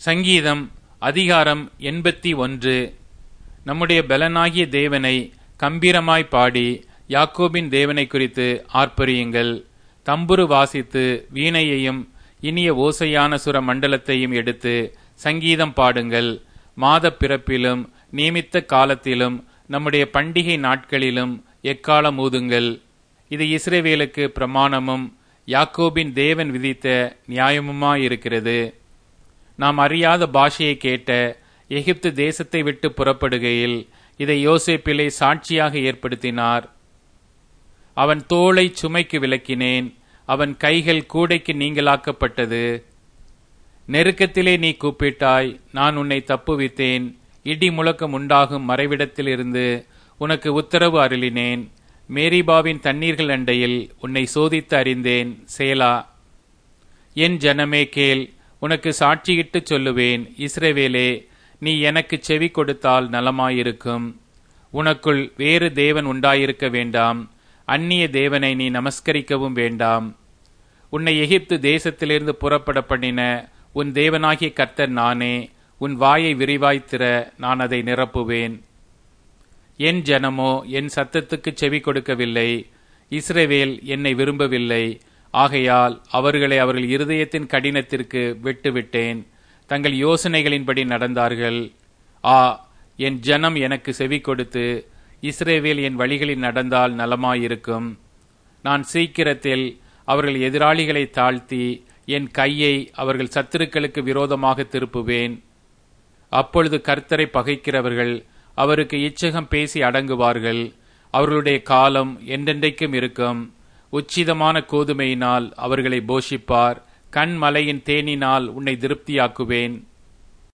சங்கீதம் அதிகாரம் எண்பத்தி ஒன்று நம்முடைய பலனாகிய தேவனை கம்பீரமாய் பாடி யாக்கோபின் தேவனை குறித்து ஆர்ப்பரியுங்கள் தம்புரு வாசித்து வீணையையும் இனிய ஓசையான சுர மண்டலத்தையும் எடுத்து சங்கீதம் பாடுங்கள் மாத பிறப்பிலும் நியமித்த காலத்திலும் நம்முடைய பண்டிகை நாட்களிலும் எக்காலம் ஊதுங்கள் இது இஸ்ரேவேலுக்கு பிரமாணமும் யாக்கோபின் தேவன் விதித்த நியாயமுமாயிருக்கிறது நாம் அறியாத பாஷையை கேட்ட எகிப்து தேசத்தை விட்டு புறப்படுகையில் இதை யோசேப்பிலே சாட்சியாக ஏற்படுத்தினார் அவன் தோளை சுமைக்கு விலக்கினேன் அவன் கைகள் கூடைக்கு நீங்களாக்கப்பட்டது நெருக்கத்திலே நீ கூப்பிட்டாய் நான் உன்னை தப்புவித்தேன் இடி முழக்கம் உண்டாகும் மறைவிடத்திலிருந்து உனக்கு உத்தரவு அருளினேன் மேரிபாவின் தண்ணீர்கள் அண்டையில் உன்னை சோதித்து அறிந்தேன் சேலா என் ஜனமே கேள் உனக்கு சாட்சியிட்டு சொல்லுவேன் இஸ்ரவேலே நீ எனக்கு செவி கொடுத்தால் நலமாயிருக்கும் உனக்குள் வேறு தேவன் உண்டாயிருக்க வேண்டாம் அந்நிய தேவனை நீ நமஸ்கரிக்கவும் வேண்டாம் உன்னை எகிப்து தேசத்திலிருந்து புறப்பட பண்ணின உன் தேவனாகிய கர்த்தர் நானே உன் வாயை விரிவாய்த்திர நான் அதை நிரப்புவேன் என் ஜனமோ என் சத்தத்துக்கு செவி கொடுக்கவில்லை இஸ்ரவேல் என்னை விரும்பவில்லை ஆகையால் அவர்களை அவர்கள் இருதயத்தின் கடினத்திற்கு விட்டுவிட்டேன் தங்கள் யோசனைகளின்படி நடந்தார்கள் ஆ என் ஜனம் எனக்கு செவி கொடுத்து இஸ்ரேவேல் என் வழிகளில் நடந்தால் நலமாயிருக்கும் நான் சீக்கிரத்தில் அவர்கள் எதிராளிகளை தாழ்த்தி என் கையை அவர்கள் சத்துருக்களுக்கு விரோதமாக திருப்புவேன் அப்பொழுது கர்த்தரை பகைக்கிறவர்கள் அவருக்கு இச்சகம் பேசி அடங்குவார்கள் அவர்களுடைய காலம் என்றென்றைக்கும் இருக்கும் உச்சிதமான கோதுமையினால் அவர்களை போஷிப்பார் கண் மலையின் தேனினால் உன்னை திருப்தியாக்குவேன்